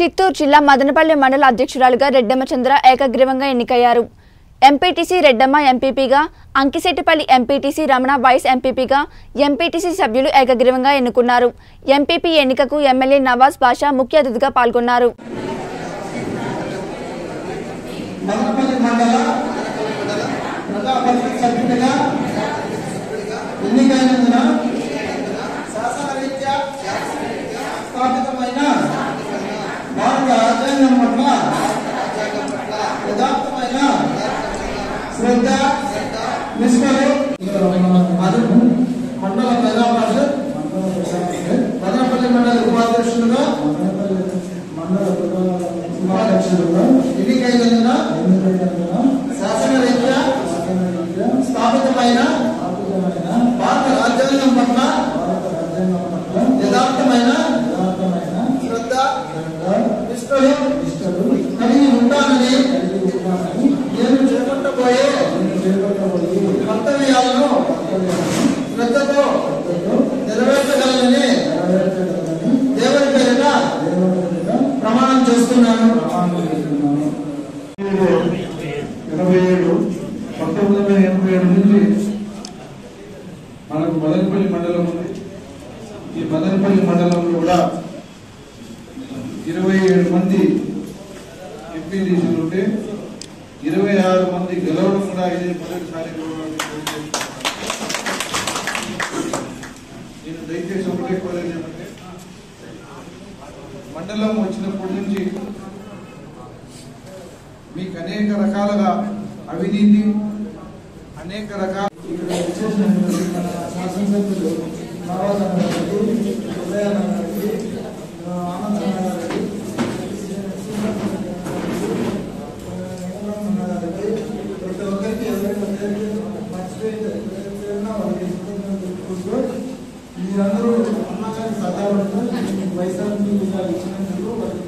చిత్తూరు జిల్లా మదనపల్లి మండల అధ్యక్షురాలుగా రెడ్డమ్మ చంద్ర ఏకగ్రీవంగా ఎన్నికయ్యారు ఎంపీటీసీ రెడ్డమ్మ ఎంపీపీగా అంకిశెట్టిపల్లి ఎంపీటీసీ రమణ వైస్ ఎంపీపీగా ఎంపీటీసీ సభ్యులు ఏకగ్రీవంగా ఎన్నుకున్నారు ఎంపీపీ ఎన్నికకు ఎమ్మెల్యే నవాజ్ బాషా ముఖ్య అతిథిగా పాల్గొన్నారు మదనపల్లి మండల ప్రజా పరిషత్ సభ్యుడిగా ఎన్నికైనందున శాసనరీత్యా స్థాపితమైన భారత రాజ్యాంగం పట్ల యథార్థమైన శ్రద్ధ నిష్ఠలు మదన మండల ప్రజా పరిషత్ మదనపల్లి మండల ఉపాధ్యక్షులుగా మండల ఉపాధ్యక్షులుగా ఎన్నికైనందున ఎన్నికైనందున శాసనరీత్యా శాసనరీత్యా స్థాపితమైన స్థాపితమైన భారత రాజ్యాంగం పట్ల భారత రాజ్యాంగం పట్ల యథార్థమైన యథార్థమైన శ్రద్ధ శ్రద్ధ, నిష్ఠలు నిష్ఠలు కలిగి ఉంటానని కలిగి ఉంటానని నేను చేపట్టబోయే నేను చేపట్టబోయే కర్తవ్యాలను కర్తవ్యాలను శ్రద్ధతో శ్రద్ధతో నెరవేర్చగలనని నెరవేర్చగలనని దేవుని పేరిట దేవుని మీద ప్రమాణం చేస్తున్నాను ప్రమాణం చేస్తున్నాను ఎనభై ఏడు పంతొమ్మిది వందల ఎనభై ఏడు నుంచి మనకు మదనపల్లి మండలం ఉంది ఈ మదనపల్లి మండలంలో కూడా ఇరవై ఏడు మంది ఎంపీటీసీలు ఉంటే ఇరవై ఆరు మంది గెలవడం కూడా ఇదే మొదటిసారి గెలవడం నేను దయచేసి ఒకటే కోరేది ఏమంటే మండలం వచ్చినప్పటి నుంచి మీకు అనేక రకాలుగా అవినీతి అనేక రకాల ఇక్కడ విశేషమైనటువంటి మన శాసనసభ్యులు నారాయణ గారికి ఉదయానంద గారికి ఆ, ఆనందన్న గారికి ఆ, గారికి ప్రతి ఒక్కరికి ఎవరైనా పేరు మర్చిపోయింది ఎవరైనా వాళ్ళకి కృతజ్ఞతలు తెలుపుకుంటూ మీరందరూ అన్నగారి సదాపడుతూ వైఎస్ఆర్ ఇచ్చినందుకు వారికి